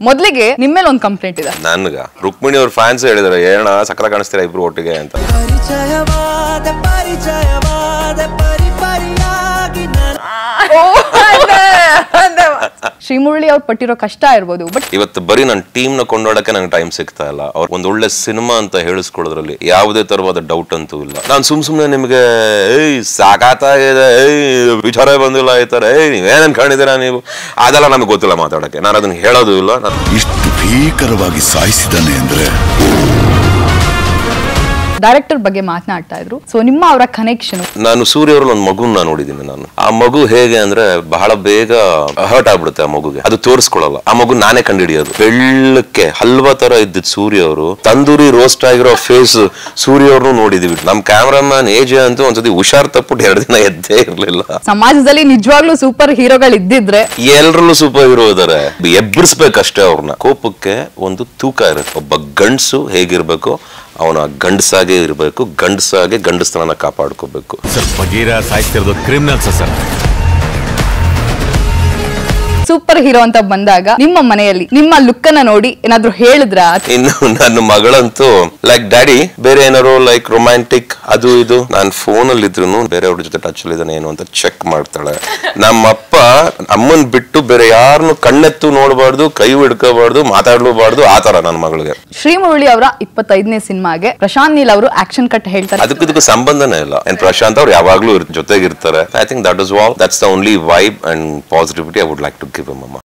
ಮೊದಲಿಗೆ ನಿಮ್ಮೇಲೆ ಒಂದು ಕಂಪ್ಲೇಂಟ್ ಇದೆ ನನ್ಗ ರುಕ್ಮಿಣಿ ಅವ್ರ ಫ್ಯಾನ್ಸ್ ಹೇಳಿದಾರೆ ಏನ ಸಕಲ ಕಾಣಿಸ್ತೀರಾ ಇಬ್ರು ಒಟ್ಟಿಗೆ ಅಂತ ಪರಿಚಯವಾದ ಪರಿಚಯವಾದ ಪರಿ ಪರಿಯಾಗಿ ನಾನು ಶ್ರೀಮುರಳಿ ಅವ್ರು ಪಟ್ಟಿರೋ ಕಷ್ಟ ಇರ್ಬೋದು ಬಟ್ ಇವತ್ತು ಬರೀ ನನ್ನ ಟೀಮ್ ನ ಕೊಂಡೋಡಕ್ಕೆ ನಂಗೆ ಟೈಮ್ ಸಿಗ್ತಾ ಇಲ್ಲ ಅವ್ರು ಒಂದ್ ಒಳ್ಳೆ ಸಿನಿಮಾ ಅಂತ ಹೇಳಿಸ್ಕೊಳ್ಳೋದ್ರಲ್ಲಿ ಯಾವುದೇ ತರವಾದ ಡೌಟ್ ಅಂತೂ ಇಲ್ಲ ನಾನು ಸುಮ್ ಸುಮ್ನೆ ನಿಮ್ಗೆ ಏಯ್ ಸಾಕಾತಾಗಿದೆ ಏಯ್ ವಿಚಾರ ಬಂದಿಲ್ಲ ಈ ತರ ಏಯ್ ನೀವೇನ್ ಅನ್ಕೊಂಡಿದ್ದೀರಾ ನೀವು ಅದೆಲ್ಲ ನಮಗೆ ಗೊತ್ತಿಲ್ಲ ಮಾತಾಡಕ್ಕೆ ನಾನು ಅದನ್ನ ಹೇಳೋದು ಇಲ್ಲ ನಾನು ಇಷ್ಟು ಭೀಕರವಾಗಿ ಸಾಯಿಸಿದ್ದಾನೆ ಅಂದ್ರೆ ಡೈರೆಕ್ಟರ್ ಬಗ್ಗೆ ಮಾತನಾಡ್ತಾ ಇದ್ರು ಸೊ ನಿಮ್ಮ ಅವರ ಕನೆಕ್ಷನ್ ನಾನು ಸೂರ್ಯ ಅವ್ರಲ್ಲಿ ಒಂದು ಮಗುನ ನೋಡಿದ್ದೀನಿ ನಾನು ಆ ಮಗು ಹೇಗೆ ಅಂದ್ರೆ ಬಹಳ ಬೇಗ ಹರ್ಟ್ ಆಗ್ಬಿಡುತ್ತೆ ಆ ಮಗುಗೆ ಅದು ತೋರಿಸ್ಕೊಳ್ಳಲ್ಲ ಆ ಮಗು ನಾನೇ ಕಂಡುಹಿಡಿಯೋದು ಬೆಳ್ಳಕ್ಕೆ ಹಲ್ವಾ ತರ ಇದ್ದಿದ್ ಸೂರ್ಯ ಅವರು ತಂದೂರಿ ರೋಸ್ಟ್ ಆಗಿರೋ ಫೇಸ್ ಸೂರ್ಯ ಅವ್ರನ್ನು ನೋಡಿದೀವಿ ನಮ್ ಕ್ಯಾಮ್ರಾಮನ್ ಏಜ್ ಅಂತೂ ಒಂದ್ಸತಿ ಹುಷಾರ್ ತಪ್ಪಿಟ್ಟು ಎರಡು ದಿನ ಎದ್ದೇ ಇರ್ಲಿಲ್ಲ ಸಮಾಜದಲ್ಲಿ ನಿಜವಾಗ್ಲೂ ಸೂಪರ್ ಹೀರೋಗಳು ಇದ್ದಿದ್ರೆ ಎಲ್ರಲ್ಲೂ ಸೂಪರ್ ಹೀರೋ ಇದಾರೆ ಎಬ್ಬರಿಸ್ಬೇಕಷ್ಟೇ ಅವ್ರನ್ನ ಕೋಪಕ್ಕೆ ಒಂದು ತೂಕ ಇರುತ್ತೆ ಒಬ್ಬ ಗಂಡಸು ಹೇಗಿರ್ಬೇಕು ಅವನ ಗಂಡಸಾಗೆ ಇರಬೇಕು ಗಂಡಸಾಗೆ ಗಂಡಸ್ತನ ಕಾಪಾಡ್ಕೋಬೇಕು ಸರ್ ಬಗೀರ ಸಾಯ್ತಿರೋದು ಕ್ರಿಮಿನಲ್ಸ್ ಸರ್ ಸೂಪರ್ ಹೀರೋ ಅಂತ ಬಂದಾಗ ನಿಮ್ಮ ಮನೆಯಲ್ಲಿ ನಿಮ್ಮ ಲುಕ್ ಅನ್ನ ನೋಡಿ ಏನಾದ್ರು ಹೇಳಿದ್ರ ಇನ್ನು ನನ್ನ ಮಗಳಂತೂ ಲೈಕ್ ಡ್ಯಾಡಿ ಬೇರೆ ಏನಾರು ಲೈಕ್ ರೊಮ್ಯಾಂಟಿಕ್ ಅದು ಇದು ನಾನು ಫೋನ್ ಅಲ್ಲಿ ಇದ್ರು ಬೇರೆಯವ್ರ ಜೊತೆ ಟಚ್ ಅಲ್ಲಿ ಇದ್ದಾನೆ ಏನು ಅಂತ ಚೆಕ್ ಮಾಡ್ತಾಳೆ ನಮ್ಮಪ್ಪ ಅಮ್ಮನ್ ಬಿಟ್ಟು ಬೇರೆ ಯಾರನ್ನು ಕಣ್ಣೆತ್ತು ನೋಡಬಾರ್ದು ಕೈ ಹಿಡ್ಕೋಬಾರ್ದು ಮಾತಾಡ್ಲೂಬಾರ್ದು ಆ ತರ ನನ್ನ ಮಗಳಿಗೆ ಶ್ರೀಮುರಳಿ ಅವರ ಇಪ್ಪತ್ತೈದನೇ ಸಿನಿಮಾಗೆ ಪ್ರಶಾಂತ್ ನೀಲ್ ಅವರು ಆಕ್ಷನ್ ಕಟ್ ಹೇಳ್ತಾರೆ ಅದಕ್ಕೂ ಇದಕ್ಕೂ ಸಂಬಂಧನೇ ಇಲ್ಲ ಅಂಡ್ ಪ್ರಶಾಂತ್ ಅವ್ರು ಯಾವಾಗ್ಲೂ ಇರ್- ಜೊತೆಗಿರ್ತಾರೆ I think that is wall that's the only vibe and positivity I would like to give ಅಮ್ಮ